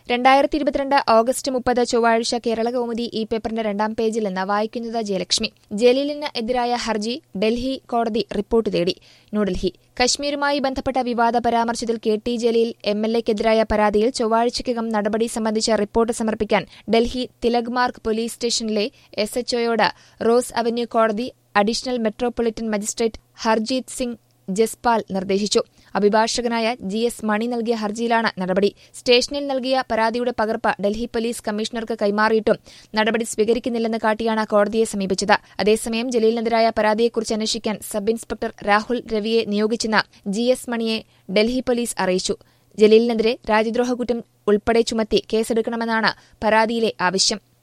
രണ്ടായിരത്തി ഇരുപത്തിരണ്ട് ഓഗസ്റ്റ് മുപ്പത് ചൊവ്വാഴ്ച കേരള കൗമുദി ഈ പേപ്പറിന്റെ രണ്ടാം പേജിൽ നിന്ന് വായിക്കുന്നത് ജയലക്ഷ്മി ജലീലിന് എതിരായ ഹർജി ഡൽഹി കോടതി റിപ്പോർട്ട് തേടി ന്യൂഡൽഹി കശ്മീരുമായി ബന്ധപ്പെട്ട വിവാദ പരാമർശത്തിൽ K T Jaleel M L എക്കെതിരായ പരാതിയിൽ ചൊവ്വാഴ്ചയ്ക്കകം നടപടി സംബന്ധിച്ച റിപ്പോർട്ട് സമർപ്പിക്കാൻ ഡൽഹി തിലക് മാർഗ് പോലീസ് സ്റ്റേഷനിലെ എസ് എച്ച്ഒയോട് റോസ് അവന്യൂ കോടതി additional metropolitan magistrate Harjeet Singh Jaspal നിർദ്ദേശിച്ചു അഭിഭാഷകനായ ജി എസ് മണി നൽകിയ ഹർജിയിലാണ് നടപടി സ്റ്റേഷനിൽ നൽകിയ പരാതിയുടെ പകർപ്പ് ഡൽഹി പോലീസ് കമ്മീഷണർക്ക് കൈമാറിയിട്ടും നടപടി സ്വീകരിക്കുന്നില്ലെന്ന് കാട്ടിയാണ് കോടതിയെ സമീപിച്ചത് അതേസമയം ജലീലിനെതിരായ പരാതിയെക്കുറിച്ച് അന്വേഷിക്കാൻ സബ് ഇൻസ്പെക്ടർ രാഹുൽ രവിയെ നിയോഗിച്ചെന്ന് ജി എസ് മണിയെ ഡൽഹി പോലീസ് അറിയിച്ചു ജലീലിനെതിരെ രാജ്യദ്രോഹ കുറ്റം ഉൾപ്പെടെ ചുമത്തി കേസെടുക്കണമെന്നാണ് പരാതിയിലെ ആവശ്യം